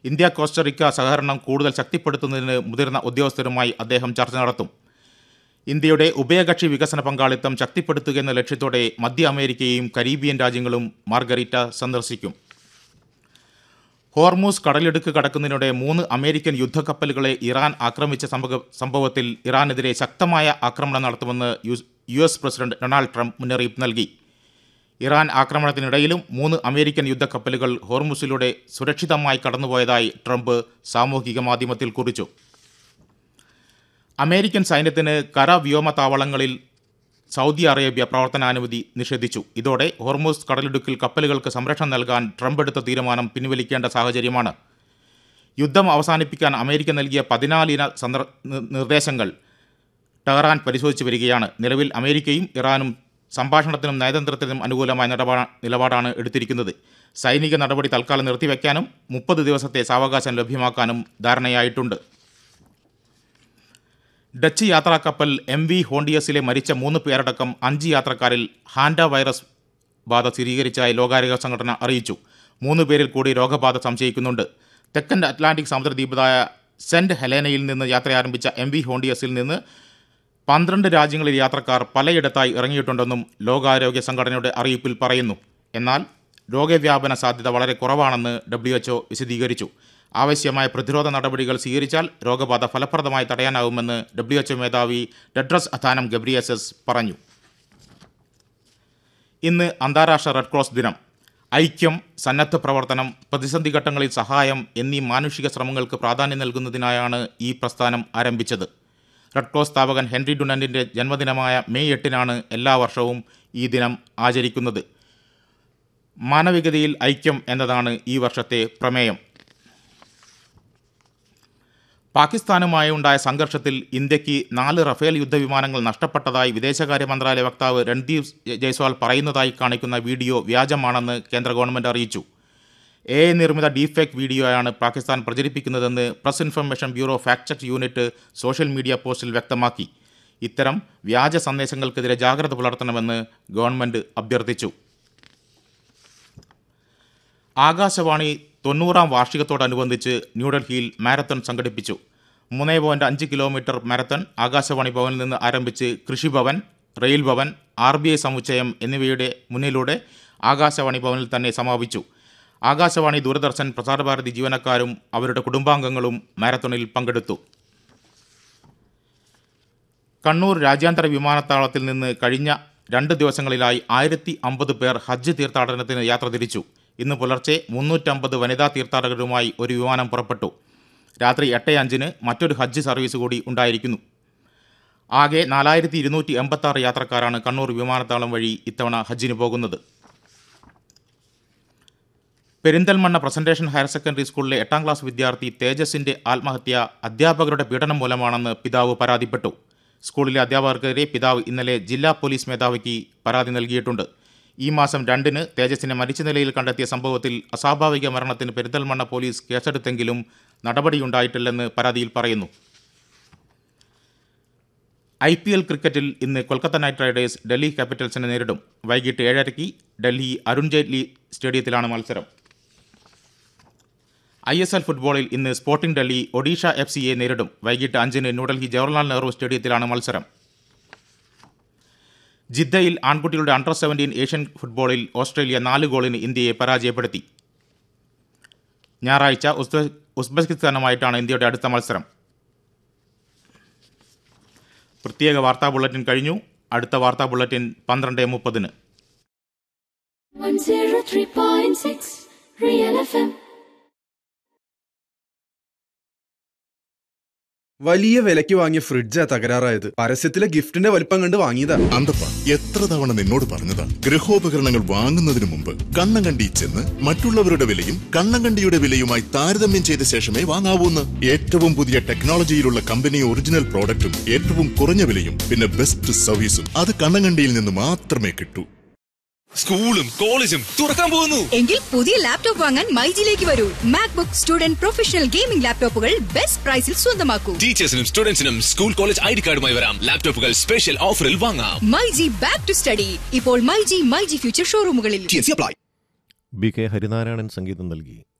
India Costa Rica സഹകരണം കൂടുതൽ ശക്തിപ്പെടുത്തുന്നതിന് മുതിർന്ന ഉദ്യോഗസ്ഥരുമായി അദ്ദേഹം ചർച്ച നടത്തും ഇന്ത്യയുടെ ഉഭയകക്ഷി വികസന പങ്കാളിത്തം ശക്തിപ്പെടുത്തുക എന്ന ലക്ഷ്യത്തോടെ മധ്യ അമേരിക്കയും കരീബിയൻ രാജ്യങ്ങളും മാർഗരീറ്റ സന്ദർശിക്കും ഹോർമൂസ് കടലിടുക്ക് കടക്കുന്നതിനിടെ മൂന്ന് അമേരിക്കൻ യുദ്ധക്കപ്പലുകളെ ഇറാൻ ആക്രമിച്ച സംഭവ സംഭവത്തിൽ ഇറാനെതിരെ ശക്തമായ ആക്രമണം നടത്തുമെന്ന് U U S president Donald Trump മുന്നറിയിപ്പ് നൽകി ഇറാൻ ആക്രമണത്തിനിടയിലും മൂന്ന് അമേരിക്കൻ യുദ്ധക്കപ്പലുകൾ ഹോർമുസിലൂടെ സുരക്ഷിതമായി കടന്നുപോയതായി ട്രംപ് സാമൂഹിക മാധ്യമത്തിൽ കുറിച്ചു അമേരിക്കൻ സൈന്യത്തിന് കര വ്യോമ താവളങ്ങളിൽ സൗദി അറേബ്യ പ്രവർത്തനാനുമതി നിഷേധിച്ചു ഇതോടെ ഹോർമൂസ് കടലിടുക്കിൽ കപ്പലുകൾക്ക് സംരക്ഷണം നൽകാൻ ട്രംപ് എടുത്ത തീരുമാനം പിൻവലിക്കേണ്ട സാഹചര്യമാണ് യുദ്ധം അവസാനിപ്പിക്കാൻ അമേരിക്ക നൽകിയ പതിനാലിന സന്ദർ നി- നിർദ്ദേശങ്ങൾ ടെഹ്റാൻ പരിശോധിച്ചു വരികയാണ് നിലവിൽ അമേരിക്കയും ഇറാനും സംഭാഷണത്തിനും നയതന്ത്രത്തിനും അനുകൂലമായ നിലപാ നിലപാടാണ് എടുത്തിരിക്കുന്നത് സൈനിക നടപടി തൽക്കാലം നിർത്തിവെക്കാനും മുപ്പത് ദിവസത്തെ സാവകാശം ലഭ്യമാക്കാനും ധാരണയായിട്ടുണ്ട് ഡച്ച് യാത്രാ കപ്പൽ എം വി ഹോണ്ടിയസിലെ മരിച്ച മൂന്ന് പേരടക്കം അഞ്ച് യാത്രക്കാരിൽ ഹാൻഡ വൈറസ് ബാധ സ്ഥിരീകരിച്ചതായി ലോകാരോഗ്യ സംഘടന അറിയിച്ചു മൂന്ന് പേരിൽ കൂടി രോഗബാധ സംശയിക്കുന്നുണ്ട് തെക്കൻ അറ്റ്ലാന്റിക് സമുദ്രദ്വീപായ സെന്റ് ഹെലേനയിൽ നിന്ന് യാത്ര ആരംഭിച്ച എം വി ഹോണ്ടിയസിൽ നിന്ന് പന്ത്രണ്ട് രാജ്യങ്ങളിൽ യാത്രക്കാർ പലയിടത്തായി ഇറങ്ങിയിട്ടുണ്ടെന്നും ലോകാരോഗ്യ സംഘടനയുടെ അറിയിപ്പിൽ പറയുന്നു എന്നാൽ രോഗവ്യാപന സാധ്യത വളരെ കുറവാണെന്ന് ഡബ്ല്യു എച്ച്ഒ വിശദീകരിച്ചു ആവശ്യമായ പ്രതിരോധ നടപടികൾ സ്വീകരിച്ചാൽ രോഗബാധ ഫലപ്രദമായി തടയാനാവുമെന്ന് ഡബ്ല്യു എച്ച്ഒ മേധാവി ടെഡ്രസ് അഥാനം ഗബ്രിയസസ് പറഞ്ഞു ഇന്ന് അന്താരാഷ്ട്ര റെഡ് ക്രോസ് ദിനം ഐക്യം സന്നദ്ധ പ്രവർത്തനം പ്രതിസന്ധി ഘട്ടങ്ങളിൽ സഹായം എന്നീ മാനുഷിക ശ്രമങ്ങൾക്ക് പ്രാധാന്യം നൽകുന്നതിനായാണ് ഈ പ്രസ്ഥാനം ആരംഭിച്ചത് റെഡ് ക്രോസ് സ്ഥാപകൻ ഹെൻറി ഡുനന്റിൻ്റെ ജന്മദിനമായ മെയ് എട്ടിനാണ് എല്ലാ വർഷവും ഈ ദിനം ആചരിക്കുന്നത് മാനവികതയിൽ ഐക്യം എന്നതാണ് ഈ വർഷത്തെ പ്രമേയം പാകിസ്ഥാനുമായി ഉണ്ടായ സംഘർഷത്തിൽ ഇന്ത്യക്ക് നാല് റഫേൽ യുദ്ധവിമാനങ്ങൾ നഷ്ടപ്പെട്ടതായി വിദേശകാര്യ മന്ത്രാലയ വക്താവ് രൺദീപ് ജയ്സ്വാൾ പറയുന്നതായി കാണിക്കുന്ന വീഡിയോ വ്യാജമാണെന്ന് കേന്ദ്ര ഗവൺമെൻറ് അറിയിച്ചു എ ഐ നിർമ്മിത ഡീഫേക്ക് വീഡിയോയാണ് പാകിസ്ഥാൻ പ്രചരിപ്പിക്കുന്നതെന്ന് press information bureau fact check unit social media പോസ്റ്റിൽ വ്യക്തമാക്കി ഇത്തരം വ്യാജ സന്ദേശങ്ങൾക്കെതിരെ ജാഗ്രത പുലർത്തണമെന്ന് ഗവൺമെൻറ് അഭ്യർത്ഥിച്ചു ആകാശവാണി തൊണ്ണൂറാം വാർഷികത്തോടനുബന്ധിച്ച് ന്യൂഡൽഹിയിൽ മാരത്തൺ സംഘടിപ്പിച്ചു മൂന്ന് പോയിൻറ്റ് അഞ്ച് കിലോമീറ്റർ മാരത്തൺ ആകാശവാണി ഭവനിൽ നിന്ന് ആരംഭിച്ച് Krishi Bhavan rail Bhavan R B I സമുച്ചയം എന്നിവയുടെ മുന്നിലൂടെ ആകാശവാണി ഭവനിൽ തന്നെ സമാപിച്ചു ആകാശവാണി ദൂരദർശൻ പ്രസാരഭാരതി ജീവനക്കാരും അവരുടെ കുടുംബാംഗങ്ങളും മാരത്തണിൽ പങ്കെടുത്തു കണ്ണൂർ രാജ്യാന്തര വിമാനത്താവളത്തിൽ നിന്ന് കഴിഞ്ഞ രണ്ട് ദിവസങ്ങളിലായി ആയിരത്തി അമ്പത് പേർ ഹജ്ജ് തീർത്ഥാടനത്തിന് യാത്ര തിരിച്ചു ഇന്ന് പുലർച്ചെ മുന്നൂറ്റമ്പത് വനിതാ തീർത്ഥാടകരുമായി ഒരു വിമാനം പുറപ്പെട്ടു രാത്രി എട്ട് അഞ്ചിന് മറ്റൊരു ഹജ്ജ് സർവീസ് കൂടി ഉണ്ടായിരിക്കുന്നു ആകെ നാലായിരത്തി ഇരുന്നൂറ്റി എൺപത്തി യാത്രക്കാരാണ് കണ്ണൂർ വിമാനത്താവളം വഴി ഇത്തവണ ഹജ്ജിന് പോകുന്നത് പെരിന്തൽമണ്ണ പ്രസന്റേഷൻ ഹയർ സെക്കൻഡറി സ്കൂളിലെ എട്ടാം ക്ലാസ് വിദ്യാർത്ഥി തേജസിന്റെ ആത്മഹത്യ അധ്യാപകരുടെ പീഡനം മൂലമാണെന്ന് പിതാവ് പരാതിപ്പെട്ടു സ്കൂളിലെ അധ്യാപകർക്കെതിരെ പിതാവ് ഇന്നലെ ജില്ലാ പോലീസ് മേധാവിക്ക് പരാതി നൽകിയിട്ടുണ്ട് ഈ മാസം രണ്ടിന് തേജസിനെ മരിച്ച നിലയിൽ കണ്ടെത്തിയ സംഭവത്തിൽ അസ്വാഭാവിക മരണത്തിന് പെരിന്തൽമണ്ണ പോലീസ് കേസെടുത്തെങ്കിലും നടപടിയുണ്ടായിട്ടില്ലെന്ന് പരാതിയിൽ പറയുന്നു ഐ പി എൽ ക്രിക്കറ്റിൽ ഇന്ന് കൊൽക്കത്ത നൈറ്റ് റൈഡേഴ്സ് ഡൽഹി ക്യാപിറ്റൽസിനെ നേരിടും വൈകിട്ട് ഏഴരയ്ക്ക് ഡൽഹി അരുൺ ജെയ്റ്റ്ലി സ്റ്റേഡിയത്തിലാണ് മത്സരം ഐ എസ് എൽ ഫുട്ബോളിൽ ഇന്ന് സ്പോർട്ടിംഗ് ഡൽഹി ഒഡീഷ എഫ് സിയെ നേരിടും വൈകിട്ട് അഞ്ചിന് ന്യൂഡൽഹി ജവഹർലാൽ നെഹ്റു സ്റ്റേഡിയത്തിലാണ് മത്സരം ജിദ്ദയിൽ ആൺകുട്ടികളുടെ അണ്ടർ സെവൻറ്റീൻ ഏഷ്യൻ ഫുട്ബോളിൽ ഓസ്ട്രേലിയ നാല് ഗോളിന് ഇന്ത്യയെ പരാജയപ്പെടുത്തി ഞായറാഴ്ച ഉസ്ബെ- ഉസ്ബെക്കിസ്ഥാനുമായിട്ടാണ് ഇന്ത്യയുടെ അടുത്ത മത്സരം പ്രത്യേക വാർത്താ ബുള്ളറ്റിൻ കഴിഞ്ഞു അടുത്ത വാർത്താ ബുള്ളറ്റിൻ പന്ത്രണ്ട് മുപ്പതിന് 103.6 Real FM. വലിയ വിലയ്ക്ക് വാങ്ങിയ ഫ്രിഡ്ജാ തകരാറായത് പരസ്യത്തിലെ ഗിഫ്റ്റിന്റെ വലിപ്പം കണ്ട് വാങ്ങിയതാ അന്തപ്പ എത്ര തവണ നിന്നോട് പറഞ്ഞതാ ഗൃഹോപകരണങ്ങൾ വാങ്ങുന്നതിന് മുമ്പ് കണ്ണങ്കണ്ടി ചെന്ന് മറ്റുള്ളവരുടെ വിലയും കണ്ണങ്കണ്ടിയുടെ വിലയുമായി താരതമ്യം ചെയ്ത ശേഷമേ വാങ്ങാവൂന്ന് ഏറ്റവും പുതിയ ടെക്നോളജിയിലുള്ള കമ്പനി ഒറിജിനൽ പ്രോഡക്റ്റും ഏറ്റവും കുറഞ്ഞ വിലയും പിന്നെ ബെസ്റ്റ് സർവീസും അത് കണ്ണങ്കണ്ടിയിൽ നിന്ന് മാത്രമേ കിട്ടൂ സ്കൂളും കോളേജും തുറക്കാൻ പോകുന്നു എങ്കിൽ പുതിയ ലാപ്ടോപ്പ് വാങ്ങാൻ മൈജിലേക്ക് വരൂ മാക്ബുക്ക് സ്റ്റുഡന്റ് പ്രൊഫഷണൽ ഗെയിമിംഗ് ലാപ്ടോപ്പുകൾ ബെസ്റ്റ് പ്രൈസിൽ സ്വന്തമാക്കൂ ടീച്ചേഴ്സിനും സ്റ്റുഡൻസിനും സ്കൂൾ കോളേജ് ഐ ഡി കാർഡുമായി വരാം ലാപ്ടോപ്പുകൾ സ്പെഷ്യൽ ഓഫറിൽ വാങ്ങാം മൈജി ബാക്ക് ടു സ്റ്റഡി ഇപ്പോൾ മൈജി മൈജി ഫ്യൂച്ചർ ഷോറൂമുകളിൽ ബി കെ ഹരിനാരായണൻ സംഗീതം നൽകി